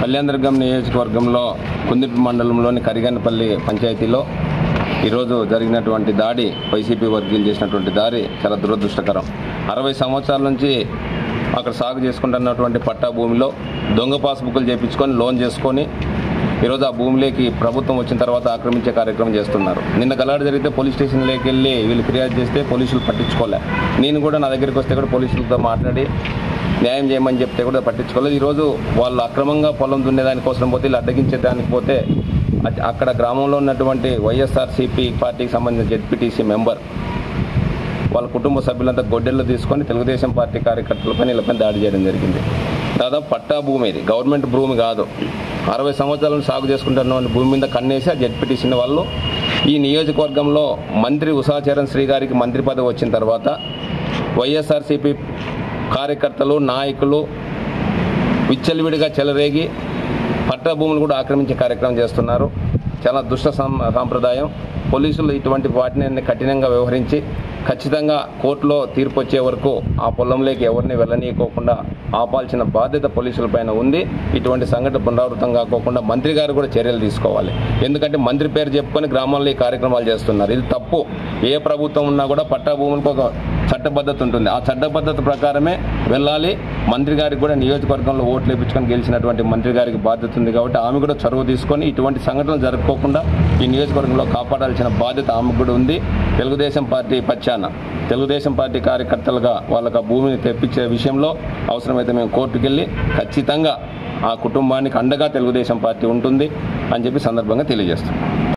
కళ్యాణదుర్గం నియోజకవర్గంలో కుందిపి మండలంలోని కరిగానపల్లి పంచాయతీలో ఈరోజు జరిగినటువంటి దాడి వైసీపీ వర్గీయులు చేసినటువంటి దాడి చాలా దురదృష్టకరం అరవై సంవత్సరాల నుంచి అక్కడ సాగు చేసుకుంటున్నటువంటి పట్టా భూమిలో దొంగ పాస్బుక్లు చేయించుకొని లోన్ చేసుకొని ఈరోజు ఆ భూమిలోకి ప్రభుత్వం వచ్చిన తర్వాత ఆక్రమించే కార్యక్రమం చేస్తున్నారు నిన్న గలాడ జరిగితే పోలీస్ స్టేషన్లోకి వెళ్ళి వీళ్ళు ఫిర్యాదు చేస్తే పోలీసులు పట్టించుకోలే నేను కూడా నా దగ్గరికి వస్తే కూడా పోలీసులతో మాట్లాడి న్యాయం చేయమని చెప్తే కూడా పట్టించుకోలేదు ఈరోజు వాళ్ళు అక్రమంగా పొలం దున్నేదానికోసం పోతే వీళ్ళు అడ్డగించేదానికి పోతే అ- అక్కడ గ్రామంలో ఉన్నటువంటి వైఎస్ఆర్సీపీ పార్టీకి సంబంధించిన జెడ్పీటీసీ మెంబర్ వాళ్ళ కుటుంబ సభ్యులంతా గొడ్డెళ్ళు తీసుకొని తెలుగుదేశం పార్టీ కార్యకర్తలపై వీళ్ళపై దాడి చేయడం జరిగింది దాదాపు పట్టా భూమి ఇది గవర్నమెంట్ భూమి కాదు అరవై సంవత్సరాలను సాగు చేసుకుంటున్న భూమి మీద కన్నేసి ఆ జడ్పీటీసీ వాళ్ళు ఈ నియోజకవర్గంలో మంత్రి ఉషాచరణ్ శ్రీ గారికి మంత్రి పదవి వచ్చిన తర్వాత వైఎస్ఆర్సీపీ కార్యకర్తలు నాయకులు విచ్చలవిడిగా చెలరేగి పట్టా భూములు కూడా ఆక్రమించే కార్యక్రమం చేస్తున్నారు చాలా దుష్ట సం- సాంప్రదాయం పోలీసులు ఇటువంటి వాటిని అన్ని కఠినంగా వ్యవహరించి ఖచ్చితంగా కోర్టులో తీర్పు వచ్చే వరకు ఆ పొలంలోకి ఎవరిని వెళ్ళనీయకోకుండా ఆపాల్సిన బాధ్యత పోలీసులపైన ఉంది ఇటువంటి సంఘటన పునరావృతం కాకోకుండా మంత్రి గారు కూడా చర్యలు తీసుకోవాలి ఎందుకంటే మంత్రి పేరు చెప్పుకొని గ్రామాల్లో ఈ కార్యక్రమాలు చేస్తున్నారు ఇది తప్పు ఏ ప్రభుత్వం ఉన్నా కూడా పట్టా భూములకు ఒక చట్టబద్ధత ఉంటుంది ఆ చట్టబద్ధత ప్రకారమే వెళ్ళాలి మంత్రి గారికి కూడా నియోజకవర్గంలో ఓట్లు వేయించుకొని గెలిచినటువంటి మంత్రి గారికి బాధ్యత ఉంది కాబట్టి ఆమె కూడా చొరవ తీసుకొని ఇటువంటి సంఘటనలు జరుపుకోకుండా ఈ నియోజకవర్గంలో కాపాడాల్సిన బాధ్యత ఆమెకు కూడా ఉంది తెలుగుదేశం పార్టీ పక్షాన తెలుగుదేశం పార్టీ కార్యకర్తలుగా వాళ్ళకి ఆ భూమిని తెప్పించే విషయంలో అవసరమైతే మేము కోర్టుకు వెళ్ళి ఖచ్చితంగా ఆ కుటుంబానికి అండగా తెలుగుదేశం పార్టీ ఉంటుంది అని చెప్పి సందర్భంగా తెలియజేస్తాం